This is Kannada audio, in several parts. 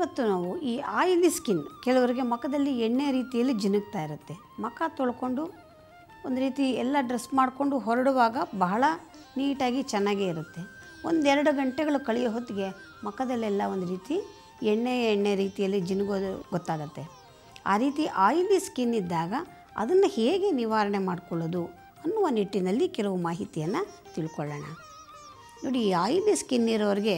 ಇವತ್ತು ನಾವು ಈ ಆಯಿಲಿ ಸ್ಕಿನ್ ಕೆಲವರಿಗೆ ಮುಖದಲ್ಲಿ ಎಣ್ಣೆ ರೀತಿಯಲ್ಲಿ ಜಿನುಗ್ತಾ ಇರುತ್ತೆ ಮುಖ ತೊಳ್ಕೊಂಡು ಒಂದು ರೀತಿ ಎಲ್ಲ ಡ್ರೆಸ್ ಮಾಡಿಕೊಂಡು ಹೊರಡುವಾಗ ಬಹಳ ನೀಟಾಗಿ ಚೆನ್ನಾಗೇ ಇರುತ್ತೆ ಒಂದೆರಡು ಗಂಟೆಗಳು ಕಳೆಯೋ ಹೊತ್ತಿಗೆ ಮುಖದಲ್ಲೆಲ್ಲ ಒಂದು ರೀತಿ ಎಣ್ಣೆ ಎಣ್ಣೆ ರೀತಿಯಲ್ಲಿ ಜಿನುಗೋದು ಗೊತ್ತಾಗತ್ತೆ ಆ ರೀತಿ ಆಯಿಲಿ ಸ್ಕಿನ್ ಇದ್ದಾಗ ಅದನ್ನು ಹೇಗೆ ನಿವಾರಣೆ ಮಾಡಿಕೊಳ್ಳೋದು ಅನ್ನುವ ನಿಟ್ಟಿನಲ್ಲಿ ಕೆಲವು ಮಾಹಿತಿಯನ್ನು ತಿಳ್ಕೊಳ್ಳೋಣ ನೋಡಿ ಈ ಆಯಿಲಿ ಸ್ಕಿನ್ ಇರೋರಿಗೆ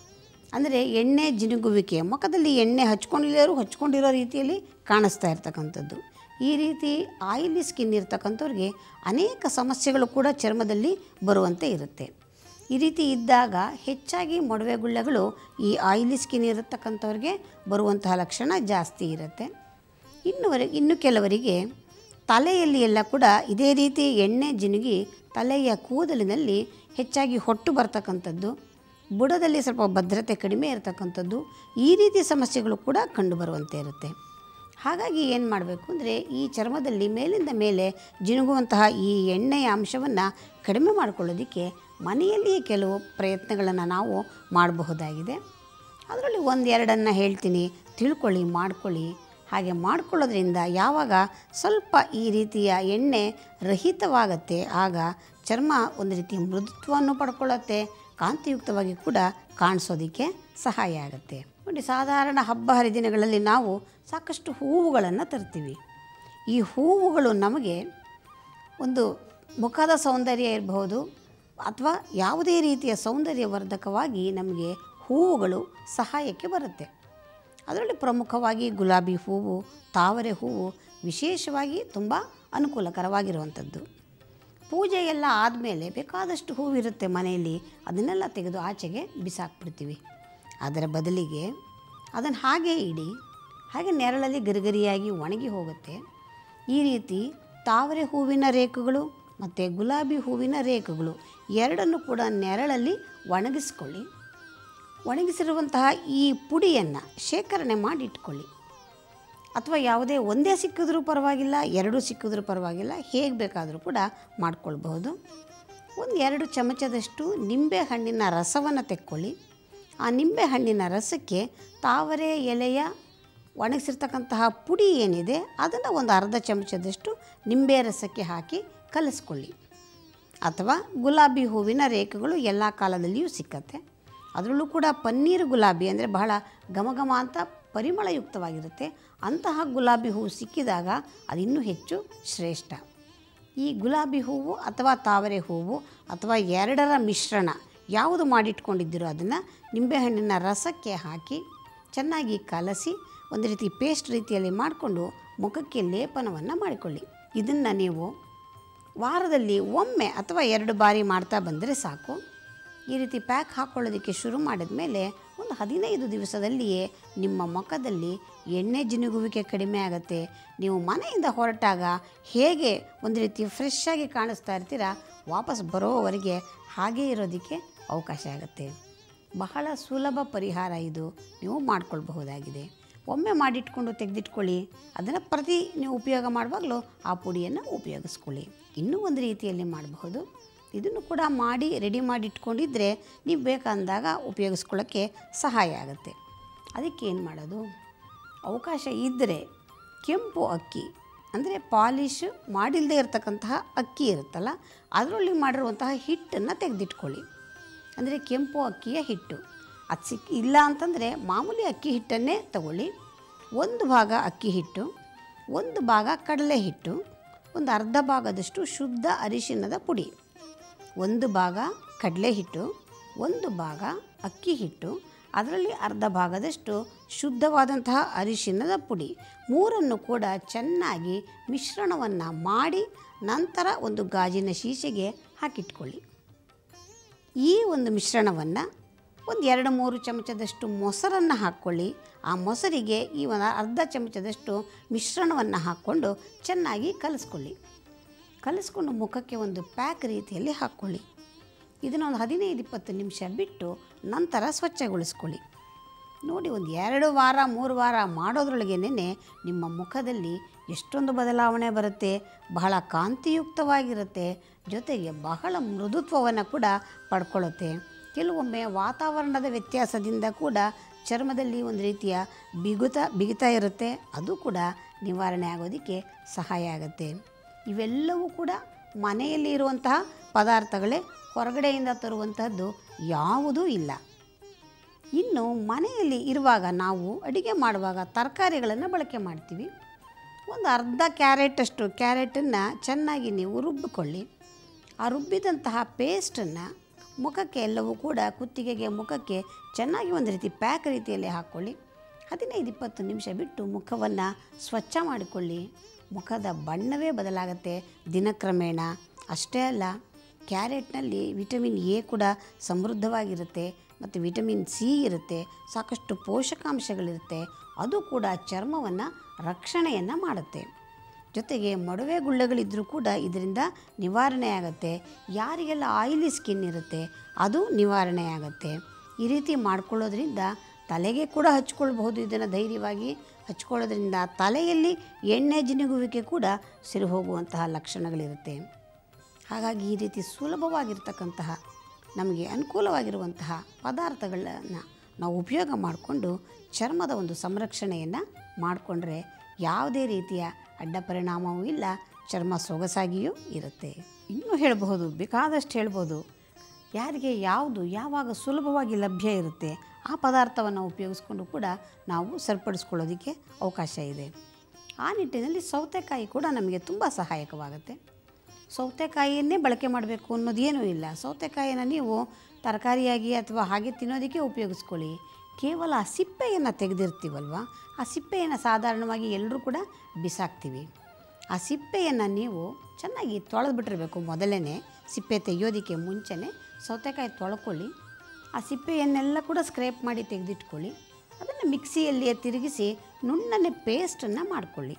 ಅಂದರೆ ಎಣ್ಣೆ ಜಿನುಗುವಿಕೆ ಮುಖದಲ್ಲಿ ಎಣ್ಣೆ ಹಚ್ಕೊಂಡಿರೋರು ಹಚ್ಕೊಂಡಿರೋ ರೀತಿಯಲ್ಲಿ ಕಾಣಿಸ್ತಾ ಇರ್ತಕ್ಕಂಥದ್ದು ಈ ರೀತಿ ಆಯಿಲಿ ಸ್ಕಿನ್ ಇರ್ತಕ್ಕಂಥವ್ರಿಗೆ ಅನೇಕ ಸಮಸ್ಯೆಗಳು ಕೂಡ ಚರ್ಮದಲ್ಲಿ ಬರುವಂತೆ ಇರುತ್ತೆ ಈ ರೀತಿ ಇದ್ದಾಗ ಹೆಚ್ಚಾಗಿ ಮೊಡವೆ ಗುಳ್ಳೆಗಳು ಈ ಆಯಿಲಿ ಸ್ಕಿನ್ ಇರತಕ್ಕಂಥವ್ರಿಗೆ ಬರುವಂತಹ ಲಕ್ಷಣ ಜಾಸ್ತಿ ಇರುತ್ತೆ ಇನ್ನುವರೆ ಇನ್ನು ಕೆಲವರಿಗೆ ತಲೆಯಲ್ಲಿ ಎಲ್ಲ ಕೂಡ ಇದೇ ರೀತಿ ಎಣ್ಣೆ ಜಿನುಗಿ ತಲೆಯ ಕೂದಲಿನಲ್ಲಿ ಹೆಚ್ಚಾಗಿ ಹೊಟ್ಟು ಬರ್ತಕ್ಕಂಥದ್ದು ಬುಡದಲ್ಲಿ ಸ್ವಲ್ಪ ಭದ್ರತೆ ಕಡಿಮೆ ಇರತಕ್ಕಂಥದ್ದು ಈ ರೀತಿ ಸಮಸ್ಯೆಗಳು ಕೂಡ ಕಂಡುಬರುವಂತೆ ಇರುತ್ತೆ ಹಾಗಾಗಿ ಏನು ಮಾಡಬೇಕು ಅಂದರೆ ಈ ಚರ್ಮದಲ್ಲಿ ಮೇಲಿಂದ ಮೇಲೆ ಜಿನುಗುವಂತಹ ಈ ಎಣ್ಣೆಯ ಅಂಶವನ್ನು ಕಡಿಮೆ ಮಾಡಿಕೊಳ್ಳೋದಕ್ಕೆ ಮನೆಯಲ್ಲಿಯೇ ಕೆಲವು ಪ್ರಯತ್ನಗಳನ್ನು ನಾವು ಮಾಡಬಹುದಾಗಿದೆ ಅದರಲ್ಲಿ ಒಂದೆರಡನ್ನು ಹೇಳ್ತೀನಿ ತಿಳ್ಕೊಳ್ಳಿ ಮಾಡ್ಕೊಳ್ಳಿ ಹಾಗೆ ಮಾಡ್ಕೊಳ್ಳೋದ್ರಿಂದ ಯಾವಾಗ ಸ್ವಲ್ಪ ಈ ರೀತಿಯ ಎಣ್ಣೆ ರಹಿತವಾಗತ್ತೆ ಆಗ ಚರ್ಮ ಒಂದು ರೀತಿ ಮೃದುತ್ವವನ್ನು ಪಡ್ಕೊಳ್ಳುತ್ತೆ ಕಾಂತಿಯುಕ್ತವಾಗಿ ಕೂಡ ಕಾಣಿಸೋದಕ್ಕೆ ಸಹಾಯ ಆಗುತ್ತೆ ನೋಡಿ ಸಾಧಾರಣ ಹಬ್ಬ ಹರಿದಿನಗಳಲ್ಲಿ ನಾವು ಸಾಕಷ್ಟು ಹೂವುಗಳನ್ನು ತರ್ತೀವಿ ಈ ಹೂವುಗಳು ನಮಗೆ ಒಂದು ಮುಖದ ಸೌಂದರ್ಯ ಇರಬಹುದು ಅಥವಾ ಯಾವುದೇ ರೀತಿಯ ಸೌಂದರ್ಯವರ್ಧಕವಾಗಿ ನಮಗೆ ಹೂವುಗಳು ಸಹಾಯಕ್ಕೆ ಬರುತ್ತೆ ಅದರಲ್ಲಿ ಪ್ರಮುಖವಾಗಿ ಗುಲಾಬಿ ಹೂವು ತಾವರೆ ಹೂವು ವಿಶೇಷವಾಗಿ ತುಂಬ ಅನುಕೂಲಕರವಾಗಿರುವಂಥದ್ದು ಪೂಜೆ ಎಲ್ಲ ಆದಮೇಲೆ ಬೇಕಾದಷ್ಟು ಹೂವಿರುತ್ತೆ ಮನೆಯಲ್ಲಿ ಅದನ್ನೆಲ್ಲ ತೆಗೆದು ಆಚೆಗೆ ಬಿಸಾಕ್ಬಿಡ್ತೀವಿ ಅದರ ಬದಲಿಗೆ ಅದನ್ನು ಹಾಗೇ ಇಡಿ ಹಾಗೆ ನೆರಳಲ್ಲಿ ಗರಿಗರಿಯಾಗಿ ಒಣಗಿ ಹೋಗುತ್ತೆ ಈ ರೀತಿ ತಾವರೆ ಹೂವಿನ ರೇಖೆಗಳು ಮತ್ತು ಗುಲಾಬಿ ಹೂವಿನ ರೇಖೆಗಳು ಎರಡನ್ನು ಕೂಡ ನೆರಳಲ್ಲಿ ಒಣಗಿಸ್ಕೊಳ್ಳಿ ಒಣಗಿಸಿರುವಂತಹ ಈ ಪುಡಿಯನ್ನು ಶೇಖರಣೆ ಮಾಡಿ ಇಟ್ಕೊಳ್ಳಿ ಅಥವಾ ಯಾವುದೇ ಒಂದೇ ಸಿಕ್ಕಿದ್ರೂ ಪರವಾಗಿಲ್ಲ ಎರಡು ಸಿಕ್ಕಿದ್ರೂ ಪರವಾಗಿಲ್ಲ ಹೇಗೆ ಬೇಕಾದರೂ ಕೂಡ ಮಾಡ್ಕೊಳ್ಬಹುದು ಒಂದು ಎರಡು ಚಮಚದಷ್ಟು ನಿಂಬೆ ಹಣ್ಣಿನ ರಸವನ್ನು ತೆಕ್ಕೊಳ್ಳಿ ಆ ನಿಂಬೆ ಹಣ್ಣಿನ ರಸಕ್ಕೆ ತಾವರೆ ಎಲೆಯ ಒಣಗಿಸಿರ್ತಕ್ಕಂತಹ ಪುಡಿ ಏನಿದೆ ಅದನ್ನು ಒಂದು ಅರ್ಧ ಚಮಚದಷ್ಟು ನಿಂಬೆ ರಸಕ್ಕೆ ಹಾಕಿ ಕಲಿಸ್ಕೊಳ್ಳಿ ಅಥವಾ ಗುಲಾಬಿ ಹೂವಿನ ರೇಖೆಗಳು ಎಲ್ಲ ಕಾಲದಲ್ಲಿಯೂ ಸಿಕ್ಕತ್ತೆ ಅದರಲ್ಲೂ ಕೂಡ ಪನ್ನೀರು ಗುಲಾಬಿ ಅಂದರೆ ಬಹಳ ಘಮಘಮ ಅಂತ ಪರಿಮಳಯುಕ್ತವಾಗಿರುತ್ತೆ ಅಂತಹ ಗುಲಾಬಿ ಹೂವು ಸಿಕ್ಕಿದಾಗ ಅದು ಇನ್ನೂ ಹೆಚ್ಚು ಶ್ರೇಷ್ಠ ಈ ಗುಲಾಬಿ ಹೂವು ಅಥವಾ ತಾವರೆ ಹೂವು ಅಥವಾ ಎರಡರ ಮಿಶ್ರಣ ಯಾವುದು ಮಾಡಿಟ್ಕೊಂಡಿದ್ದೀರೋ ಅದನ್ನು ನಿಂಬೆಹಣ್ಣಿನ ರಸಕ್ಕೆ ಹಾಕಿ ಚೆನ್ನಾಗಿ ಕಲಸಿ ಒಂದು ರೀತಿ ಪೇಸ್ಟ್ ರೀತಿಯಲ್ಲಿ ಮಾಡಿಕೊಂಡು ಮುಖಕ್ಕೆ ಲೇಪನವನ್ನು ಮಾಡಿಕೊಳ್ಳಿ ಇದನ್ನು ನೀವು ವಾರದಲ್ಲಿ ಒಮ್ಮೆ ಅಥವಾ ಎರಡು ಬಾರಿ ಮಾಡ್ತಾ ಬಂದರೆ ಸಾಕು ಈ ರೀತಿ ಪ್ಯಾಕ್ ಹಾಕ್ಕೊಳ್ಳೋದಕ್ಕೆ ಶುರು ಮಾಡಿದ ಮೇಲೆ ಒಂದು ಹದಿನೈದು ದಿವಸದಲ್ಲಿಯೇ ನಿಮ್ಮ ಮುಖದಲ್ಲಿ ಎಣ್ಣೆ ಜಿನುಗುವಿಕೆ ಕಡಿಮೆ ಆಗುತ್ತೆ ನೀವು ಮನೆಯಿಂದ ಹೊರಟಾಗ ಹೇಗೆ ಒಂದು ರೀತಿ ಫ್ರೆಶ್ ಆಗಿ ಕಾಣಿಸ್ತಾ ಇರ್ತೀರಾ ವಾಪಸ್ ಬರೋವರೆಗೆ ಹಾಗೇ ಇರೋದಕ್ಕೆ ಅವಕಾಶ ಆಗುತ್ತೆ ಬಹಳ ಸುಲಭ ಪರಿಹಾರ ಇದು ನೀವು ಮಾಡ್ಕೊಳ್ಬಹುದಾಗಿದೆ ಒಮ್ಮೆ ಮಾಡಿಟ್ಕೊಂಡು ತೆಗೆದಿಟ್ಕೊಳ್ಳಿ ಅದನ್ನು ಪ್ರತಿ ನೀವು ಉಪಯೋಗ ಮಾಡುವಾಗಲೂ ಆ ಪುಡಿಯನ್ನು ಉಪಯೋಗಿಸ್ಕೊಳ್ಳಿ ಇನ್ನೂ ಒಂದು ರೀತಿಯಲ್ಲಿ ಮಾಡಬಹುದು ಇದನ್ನು ಕೂಡ ಮಾಡಿ ರೆಡಿ ಮಾಡಿ ಇಟ್ಕೊಂಡಿದ್ರೆ ನೀವು ಬೇಕಂದಾಗ ಉಪಯೋಗಿಸ್ಕೊಳ್ಳೋಕ್ಕೆ ಸಹಾಯ ಆಗುತ್ತೆ ಅದಕ್ಕೆ ಏನು ಮಾಡೋದು ಅವಕಾಶ ಇದ್ದರೆ ಕೆಂಪು ಅಕ್ಕಿ ಅಂದರೆ ಪಾಲಿಶ್ ಮಾಡಿಲ್ಲದೆ ಇರತಕ್ಕಂತಹ ಅಕ್ಕಿ ಇರುತ್ತಲ್ಲ ಅದರಲ್ಲಿ ಮಾಡಿರುವಂತಹ ಹಿಟ್ಟನ್ನು ತೆಗೆದಿಟ್ಕೊಳ್ಳಿ ಅಂದರೆ ಕೆಂಪು ಅಕ್ಕಿಯ ಹಿಟ್ಟು ಅದು ಸಿಕ್ ಇಲ್ಲ ಅಂತಂದರೆ ಮಾಮೂಲಿ ಅಕ್ಕಿ ಹಿಟ್ಟನ್ನೇ ತಗೊಳ್ಳಿ ಒಂದು ಭಾಗ ಅಕ್ಕಿ ಹಿಟ್ಟು ಒಂದು ಭಾಗ ಕಡಲೆ ಹಿಟ್ಟು ಒಂದು ಅರ್ಧ ಭಾಗದಷ್ಟು ಶುದ್ಧ ಅರಿಶಿಣದ ಪುಡಿ ಒಂದು ಭಾಗ ಕಡಲೆ ಹಿಟ್ಟು ಒಂದು ಭಾಗ ಅಕ್ಕಿ ಹಿಟ್ಟು ಅದರಲ್ಲಿ ಅರ್ಧ ಭಾಗದಷ್ಟು ಶುದ್ಧವಾದಂತಹ ಅರಿಶಿಣದ ಪುಡಿ ಮೂರನ್ನು ಕೂಡ ಚೆನ್ನಾಗಿ ಮಿಶ್ರಣವನ್ನು ಮಾಡಿ ನಂತರ ಒಂದು ಗಾಜಿನ ಶೀಶೆಗೆ ಹಾಕಿಟ್ಕೊಳ್ಳಿ ಈ ಒಂದು ಮಿಶ್ರಣವನ್ನು ಒಂದು ಎರಡು ಮೂರು ಚಮಚದಷ್ಟು ಮೊಸರನ್ನು ಹಾಕ್ಕೊಳ್ಳಿ ಆ ಮೊಸರಿಗೆ ಈ ಒಂದು ಅರ್ಧ ಚಮಚದಷ್ಟು ಮಿಶ್ರಣವನ್ನು ಹಾಕ್ಕೊಂಡು ಚೆನ್ನಾಗಿ ಕಲಿಸ್ಕೊಳ್ಳಿ ಕಲಿಸ್ಕೊಂಡು ಮುಖಕ್ಕೆ ಒಂದು ಪ್ಯಾಕ್ ರೀತಿಯಲ್ಲಿ ಹಾಕ್ಕೊಳ್ಳಿ ಇದನ್ನು ಒಂದು ಹದಿನೈದು ಇಪ್ಪತ್ತು ನಿಮಿಷ ಬಿಟ್ಟು ನಂತರ ಸ್ವಚ್ಛಗೊಳಿಸ್ಕೊಳ್ಳಿ ನೋಡಿ ಒಂದು ಎರಡು ವಾರ ಮೂರು ವಾರ ಮಾಡೋದ್ರೊಳಗೇನೆ ನಿಮ್ಮ ಮುಖದಲ್ಲಿ ಎಷ್ಟೊಂದು ಬದಲಾವಣೆ ಬರುತ್ತೆ ಬಹಳ ಕಾಂತಿಯುಕ್ತವಾಗಿರುತ್ತೆ ಜೊತೆಗೆ ಬಹಳ ಮೃದುತ್ವವನ್ನು ಕೂಡ ಪಡ್ಕೊಳ್ಳುತ್ತೆ ಕೆಲವೊಮ್ಮೆ ವಾತಾವರಣದ ವ್ಯತ್ಯಾಸದಿಂದ ಕೂಡ ಚರ್ಮದಲ್ಲಿ ಒಂದು ರೀತಿಯ ಬಿಗುತ ಬಿಗಿತ ಇರುತ್ತೆ ಅದು ಕೂಡ ನಿವಾರಣೆ ಆಗೋದಕ್ಕೆ ಸಹಾಯ ಆಗುತ್ತೆ ಇವೆಲ್ಲವೂ ಕೂಡ ಮನೆಯಲ್ಲಿ ಇರುವಂತಹ ಪದಾರ್ಥಗಳೇ ಹೊರಗಡೆಯಿಂದ ತರುವಂತಹದ್ದು ಯಾವುದೂ ಇಲ್ಲ ಇನ್ನು ಮನೆಯಲ್ಲಿ ಇರುವಾಗ ನಾವು ಅಡುಗೆ ಮಾಡುವಾಗ ತರಕಾರಿಗಳನ್ನು ಬಳಕೆ ಮಾಡ್ತೀವಿ ಒಂದು ಅರ್ಧ ಕ್ಯಾರೆಟಷ್ಟು ಕ್ಯಾರೆಟನ್ನು ಚೆನ್ನಾಗಿ ನೀವು ರುಬ್ಬಿಕೊಳ್ಳಿ ಆ ರುಬ್ಬಿದಂತಹ ಪೇಸ್ಟನ್ನು ಮುಖಕ್ಕೆ ಎಲ್ಲವೂ ಕೂಡ ಕುತ್ತಿಗೆಗೆ ಮುಖಕ್ಕೆ ಚೆನ್ನಾಗಿ ಒಂದು ರೀತಿ ಪ್ಯಾಕ್ ರೀತಿಯಲ್ಲಿ ಹಾಕ್ಕೊಳ್ಳಿ ಹದಿನೈದು ಇಪ್ಪತ್ತು ನಿಮಿಷ ಬಿಟ್ಟು ಮುಖವನ್ನು ಸ್ವಚ್ಛ ಮಾಡಿಕೊಳ್ಳಿ ಮುಖದ ಬಣ್ಣವೇ ಬದಲಾಗುತ್ತೆ ದಿನಕ್ರಮೇಣ ಅಷ್ಟೇ ಅಲ್ಲ ಕ್ಯಾರೆಟ್ನಲ್ಲಿ ವಿಟಮಿನ್ ಎ ಕೂಡ ಸಮೃದ್ಧವಾಗಿರುತ್ತೆ ಮತ್ತು ವಿಟಮಿನ್ ಸಿ ಇರುತ್ತೆ ಸಾಕಷ್ಟು ಪೋಷಕಾಂಶಗಳಿರುತ್ತೆ ಅದು ಕೂಡ ಚರ್ಮವನ್ನು ರಕ್ಷಣೆಯನ್ನು ಮಾಡುತ್ತೆ ಜೊತೆಗೆ ಮೊಡವೆ ಗುಳ್ಳೆಗಳಿದ್ದರೂ ಕೂಡ ಇದರಿಂದ ನಿವಾರಣೆ ಆಗುತ್ತೆ ಯಾರಿಗೆಲ್ಲ ಆಯಿಲಿ ಸ್ಕಿನ್ ಇರುತ್ತೆ ಅದು ನಿವಾರಣೆ ಆಗುತ್ತೆ ಈ ರೀತಿ ಮಾಡ್ಕೊಳ್ಳೋದ್ರಿಂದ ತಲೆಗೆ ಕೂಡ ಹಚ್ಕೊಳ್ಬಹುದು ಇದನ್ನು ಧೈರ್ಯವಾಗಿ ಹಚ್ಕೊಳ್ಳೋದ್ರಿಂದ ತಲೆಯಲ್ಲಿ ಎಣ್ಣೆ ಜಿನುಗುವಿಕೆ ಕೂಡ ಸಿರು ಹೋಗುವಂತಹ ಲಕ್ಷಣಗಳಿರುತ್ತೆ ಹಾಗಾಗಿ ಈ ರೀತಿ ಸುಲಭವಾಗಿರ್ತಕ್ಕಂತಹ ನಮಗೆ ಅನುಕೂಲವಾಗಿರುವಂತಹ ಪದಾರ್ಥಗಳನ್ನು ನಾವು ಉಪಯೋಗ ಮಾಡಿಕೊಂಡು ಚರ್ಮದ ಒಂದು ಸಂರಕ್ಷಣೆಯನ್ನು ಮಾಡಿಕೊಂಡ್ರೆ ಯಾವುದೇ ರೀತಿಯ ಅಡ್ಡ ಪರಿಣಾಮವೂ ಇಲ್ಲ ಚರ್ಮ ಸೊಗಸಾಗಿಯೂ ಇರುತ್ತೆ ಇನ್ನೂ ಹೇಳಬಹುದು ಬೇಕಾದಷ್ಟು ಹೇಳ್ಬೋದು ಯಾರಿಗೆ ಯಾವುದು ಯಾವಾಗ ಸುಲಭವಾಗಿ ಲಭ್ಯ ಇರುತ್ತೆ ಆ ಪದಾರ್ಥವನ್ನು ಉಪಯೋಗಿಸ್ಕೊಂಡು ಕೂಡ ನಾವು ಸರಿಪಡಿಸ್ಕೊಳ್ಳೋದಕ್ಕೆ ಅವಕಾಶ ಇದೆ ಆ ನಿಟ್ಟಿನಲ್ಲಿ ಸೌತೆಕಾಯಿ ಕೂಡ ನಮಗೆ ತುಂಬ ಸಹಾಯಕವಾಗುತ್ತೆ ಸೌತೆಕಾಯಿಯನ್ನೇ ಬಳಕೆ ಮಾಡಬೇಕು ಅನ್ನೋದೇನೂ ಇಲ್ಲ ಸೌತೆಕಾಯಿಯನ್ನು ನೀವು ತರಕಾರಿಯಾಗಿ ಅಥವಾ ಹಾಗೆ ತಿನ್ನೋದಕ್ಕೆ ಉಪಯೋಗಿಸ್ಕೊಳ್ಳಿ ಕೇವಲ ಆ ಸಿಪ್ಪೆಯನ್ನು ತೆಗೆದಿರ್ತೀವಲ್ವ ಆ ಸಿಪ್ಪೆಯನ್ನು ಸಾಧಾರಣವಾಗಿ ಎಲ್ಲರೂ ಕೂಡ ಬಿಸಾಕ್ತೀವಿ ಆ ಸಿಪ್ಪೆಯನ್ನು ನೀವು ಚೆನ್ನಾಗಿ ತೊಳೆದ್ಬಿಟ್ಟಿರಬೇಕು ಮೊದಲೇ ಸಿಪ್ಪೆ ತೆಗೆಯೋದಕ್ಕೆ ಮುಂಚೆನೇ ಸೌತೆಕಾಯಿ ತೊಳ್ಕೊಳ್ಳಿ ಆ ಸಿಪ್ಪೆಯನ್ನೆಲ್ಲ ಕೂಡ ಸ್ಕ್ರೇಪ್ ಮಾಡಿ ತೆಗೆದಿಟ್ಕೊಳ್ಳಿ ಅದನ್ನು ಮಿಕ್ಸಿಯಲ್ಲಿ ತಿರುಗಿಸಿ ನುಣ್ಣನೆ ಪೇಸ್ಟನ್ನು ಮಾಡಿಕೊಳ್ಳಿ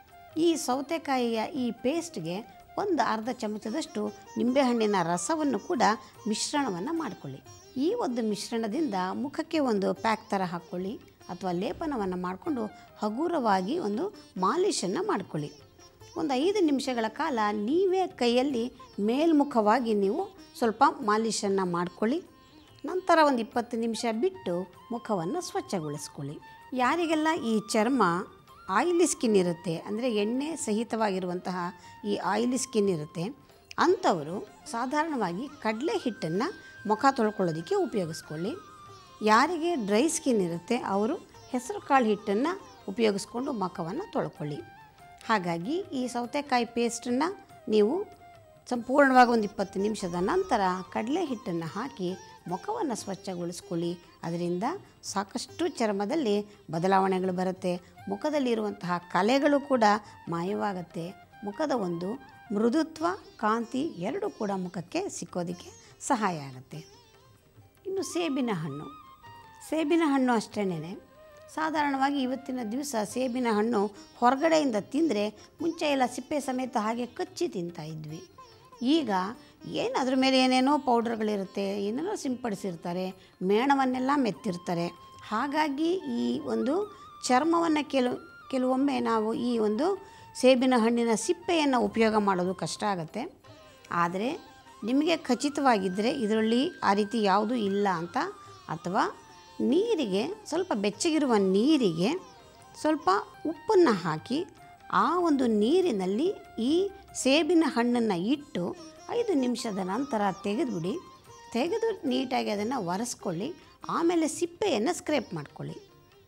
ಈ ಸೌತೆಕಾಯಿಯ ಈ ಪೇಸ್ಟ್ಗೆ ಒಂದು ಅರ್ಧ ಚಮಚದಷ್ಟು ನಿಂಬೆಹಣ್ಣಿನ ರಸವನ್ನು ಕೂಡ ಮಿಶ್ರಣವನ್ನು ಮಾಡಿಕೊಳ್ಳಿ ಈ ಒಂದು ಮಿಶ್ರಣದಿಂದ ಮುಖಕ್ಕೆ ಒಂದು ಪ್ಯಾಕ್ ಥರ ಹಾಕ್ಕೊಳ್ಳಿ ಅಥವಾ ಲೇಪನವನ್ನು ಮಾಡಿಕೊಂಡು ಹಗುರವಾಗಿ ಒಂದು ಮಾಲಿಷನ್ನು ಮಾಡಿಕೊಳ್ಳಿ ಒಂದು ಐದು ನಿಮಿಷಗಳ ಕಾಲ ನೀವೇ ಕೈಯಲ್ಲಿ ಮೇಲ್ಮುಖವಾಗಿ ನೀವು ಸ್ವಲ್ಪ ಮಾಲಿಷನ್ನು ಮಾಡಿಕೊಳ್ಳಿ ನಂತರ ಒಂದು ಇಪ್ಪತ್ತು ನಿಮಿಷ ಬಿಟ್ಟು ಮುಖವನ್ನು ಸ್ವಚ್ಛಗೊಳಿಸ್ಕೊಳ್ಳಿ ಯಾರಿಗೆಲ್ಲ ಈ ಚರ್ಮ ಆಯಿಲಿ ಸ್ಕಿನ್ ಇರುತ್ತೆ ಅಂದರೆ ಎಣ್ಣೆ ಸಹಿತವಾಗಿರುವಂತಹ ಈ ಆಯಿಲಿ ಸ್ಕಿನ್ ಇರುತ್ತೆ ಅಂಥವರು ಸಾಧಾರಣವಾಗಿ ಕಡಲೆ ಹಿಟ್ಟನ್ನು ಮುಖ ತೊಳ್ಕೊಳ್ಳೋದಕ್ಕೆ ಉಪಯೋಗಿಸ್ಕೊಳ್ಳಿ ಯಾರಿಗೆ ಡ್ರೈ ಸ್ಕಿನ್ ಇರುತ್ತೆ ಅವರು ಹೆಸರು ಕಾಳು ಹಿಟ್ಟನ್ನು ಉಪಯೋಗಿಸ್ಕೊಂಡು ಮುಖವನ್ನು ತೊಳ್ಕೊಳ್ಳಿ ಹಾಗಾಗಿ ಈ ಸೌತೆಕಾಯಿ ಪೇಸ್ಟನ್ನು ನೀವು ಸಂಪೂರ್ಣವಾಗಿ ಒಂದು ಇಪ್ಪತ್ತು ನಿಮಿಷದ ನಂತರ ಕಡಲೆ ಹಿಟ್ಟನ್ನು ಹಾಕಿ ಮುಖವನ್ನು ಸ್ವಚ್ಛಗೊಳಿಸ್ಕೊಳ್ಳಿ ಅದರಿಂದ ಸಾಕಷ್ಟು ಚರ್ಮದಲ್ಲಿ ಬದಲಾವಣೆಗಳು ಬರುತ್ತೆ ಮುಖದಲ್ಲಿರುವಂತಹ ಕಲೆಗಳು ಕೂಡ ಮಾಯವಾಗುತ್ತೆ ಮುಖದ ಒಂದು ಮೃದುತ್ವ ಕಾಂತಿ ಎರಡೂ ಕೂಡ ಮುಖಕ್ಕೆ ಸಿಕ್ಕೋದಕ್ಕೆ ಸಹಾಯ ಆಗುತ್ತೆ ಇನ್ನು ಸೇಬಿನ ಹಣ್ಣು ಸೇಬಿನ ಹಣ್ಣು ಅಷ್ಟೇನೆ ಸಾಧಾರಣವಾಗಿ ಇವತ್ತಿನ ದಿವಸ ಸೇಬಿನ ಹಣ್ಣು ಹೊರಗಡೆಯಿಂದ ತಿಂದರೆ ಮುಂಚೆ ಎಲ್ಲ ಸಿಪ್ಪೆ ಸಮೇತ ಹಾಗೆ ಕಚ್ಚಿ ತಿಂತಾ ಇದ್ವಿ ಈಗ ಏನು ಅದ್ರ ಮೇಲೆ ಏನೇನೋ ಪೌಡ್ರ್ಗಳಿರುತ್ತೆ ಏನೇನೋ ಸಿಂಪಡಿಸಿರ್ತಾರೆ ಮೇಣವನ್ನೆಲ್ಲ ಮೆತ್ತಿರ್ತಾರೆ ಹಾಗಾಗಿ ಈ ಒಂದು ಚರ್ಮವನ್ನು ಕೆಲವು ಕೆಲವೊಮ್ಮೆ ನಾವು ಈ ಒಂದು ಸೇಬಿನ ಹಣ್ಣಿನ ಸಿಪ್ಪೆಯನ್ನು ಉಪಯೋಗ ಮಾಡೋದು ಕಷ್ಟ ಆಗುತ್ತೆ ಆದರೆ ನಿಮಗೆ ಖಚಿತವಾಗಿದ್ದರೆ ಇದರಲ್ಲಿ ಆ ರೀತಿ ಯಾವುದೂ ಇಲ್ಲ ಅಂತ ಅಥವಾ ನೀರಿಗೆ ಸ್ವಲ್ಪ ಬೆಚ್ಚಗಿರುವ ನೀರಿಗೆ ಸ್ವಲ್ಪ ಉಪ್ಪನ್ನು ಹಾಕಿ ಆ ಒಂದು ನೀರಿನಲ್ಲಿ ಈ ಸೇಬಿನ ಹಣ್ಣನ್ನು ಇಟ್ಟು ಐದು ನಿಮಿಷದ ನಂತರ ತೆಗೆದುಬಿಡಿ ತೆಗೆದು ನೀಟಾಗಿ ಅದನ್ನು ಒರೆಸ್ಕೊಳ್ಳಿ ಆಮೇಲೆ ಸಿಪ್ಪೆಯನ್ನು ಸ್ಕ್ರೇಪ್ ಮಾಡ್ಕೊಳ್ಳಿ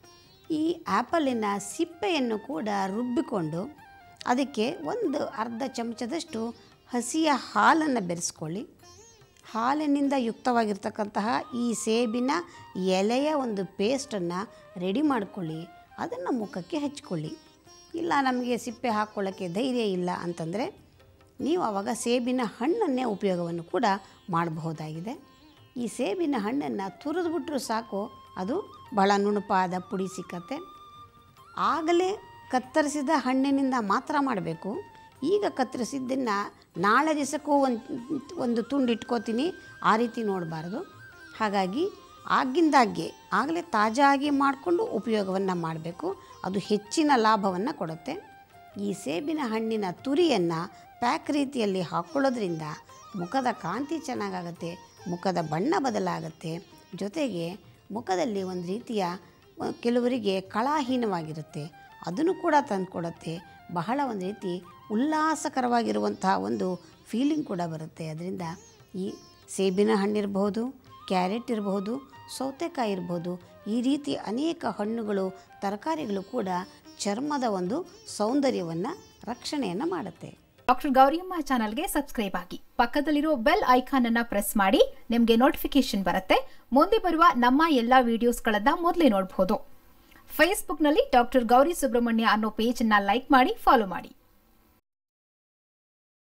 ಈ ಆ್ಯಪಲಿನ ಸಿಪ್ಪೆಯನ್ನು ಕೂಡ ರುಬ್ಬಿಕೊಂಡು ಅದಕ್ಕೆ ಒಂದು ಅರ್ಧ ಚಮಚದಷ್ಟು ಹಸಿಯ ಹಾಲನ್ನು ಬೆರೆಸ್ಕೊಳ್ಳಿ ಹಾಲಿನಿಂದ ಯುಕ್ತವಾಗಿರ್ತಕ್ಕಂತಹ ಈ ಸೇಬಿನ ಎಲೆಯ ಒಂದು ಪೇಸ್ಟನ್ನು ರೆಡಿ ಮಾಡಿಕೊಳ್ಳಿ ಅದನ್ನು ಮುಖಕ್ಕೆ ಹಚ್ಕೊಳ್ಳಿ ಇಲ್ಲ ನಮಗೆ ಸಿಪ್ಪೆ ಹಾಕ್ಕೊಳ್ಳೋಕ್ಕೆ ಧೈರ್ಯ ಇಲ್ಲ ಅಂತಂದರೆ ನೀವು ಆವಾಗ ಸೇಬಿನ ಹಣ್ಣನ್ನೇ ಉಪಯೋಗವನ್ನು ಕೂಡ ಮಾಡಬಹುದಾಗಿದೆ ಈ ಸೇಬಿನ ಹಣ್ಣನ್ನು ತುರಿದ್ಬಿಟ್ರೂ ಸಾಕು ಅದು ಬಹಳ ನುಣುಪಾದ ಪುಡಿ ಸಿಕ್ಕತ್ತೆ ಆಗಲೇ ಕತ್ತರಿಸಿದ ಹಣ್ಣಿನಿಂದ ಮಾತ್ರ ಮಾಡಬೇಕು ಈಗ ಕತ್ತರಿಸಿದ್ದನ್ನು ನಾಳೆ ದಿವಸಕ್ಕೂ ಒಂದು ಒಂದು ತುಂಡು ಇಟ್ಕೋತೀನಿ ಆ ರೀತಿ ನೋಡಬಾರ್ದು ಹಾಗಾಗಿ ಆಗಿಂದಾಗ್ಗೆ ಆಗಲೇ ತಾಜಾಗಿ ಮಾಡಿಕೊಂಡು ಉಪಯೋಗವನ್ನು ಮಾಡಬೇಕು ಅದು ಹೆಚ್ಚಿನ ಲಾಭವನ್ನು ಕೊಡುತ್ತೆ ಈ ಸೇಬಿನ ಹಣ್ಣಿನ ತುರಿಯನ್ನು ಪ್ಯಾಕ್ ರೀತಿಯಲ್ಲಿ ಹಾಕ್ಕೊಳ್ಳೋದ್ರಿಂದ ಮುಖದ ಕಾಂತಿ ಚೆನ್ನಾಗಾಗುತ್ತೆ ಮುಖದ ಬಣ್ಣ ಬದಲಾಗುತ್ತೆ ಜೊತೆಗೆ ಮುಖದಲ್ಲಿ ಒಂದು ರೀತಿಯ ಅಹ್, ಕೆಲವರಿಗೆ ಕಳಾಹೀನವಾಗಿರುತ್ತೆ ಅದನ್ನು ಕೂಡ ತಂದುಕೊಡುತ್ತೆ ಬಹಳ ಒಂದು ರೀತಿ ಉಲ್ಲಾಸಕರವಾಗಿರುವಂತಹ ಒಂದು ಫೀಲಿಂಗ್ ಕೂಡ ಬರುತ್ತೆ ಅದರಿಂದ ಈ ಸೇಬಿನ ಹಣ್ಣಿರಬಹುದು ಕ್ಯಾರೆಟ್ ಇರಬಹುದು ಸೌತೆಕಾಯಿ ಇರಬಹುದು ಈ ರೀತಿ ಅನೇಕ ಹಣ್ಣುಗಳು ತರಕಾರಿಗಳು ಕೂಡ ಚರ್ಮದ ಒಂದು ಸೌಂದರ್ಯವನ್ನು ರಕ್ಷಣೆಯನ್ನು ಮಾಡುತ್ತೆ ಡಾಕ್ಟರ್ ಗೌರಿಯಮ್ಮ ಚಾನಲ್ಗೆ ಸಬ್ಸ್ಕ್ರೈಬ್ ಆಗಿ ಪಕ್ಕದಲ್ಲಿರೋ ಬೆಲ್ ಐಕಾನ್ ಅನ್ನ ಪ್ರೆಸ್ ಮಾಡಿ ನಿಮಗೆ ನೋಟಿಫಿಕೇಶನ್ ಬರುತ್ತೆ ಮುಂದೆ ಬರುವ ನಮ್ಮ ಎಲ್ಲಾ ವಿಡಿಯೋಸ್ಗಳನ್ನ ಮೊದಲೇ ನೋಡಬಹುದು ಫೇಸ್ಬುಕ್ನಲ್ಲಿ ಡಾಕ್ಟರ್ ಗೌರಿ ಸುಬ್ರಹ್ಮಣ್ಯ ಅನ್ನೋ ಪೇಜ್ ಅನ್ನ ಲೈಕ್ ಮಾಡಿ ಫಾಲೋ ಮಾಡಿ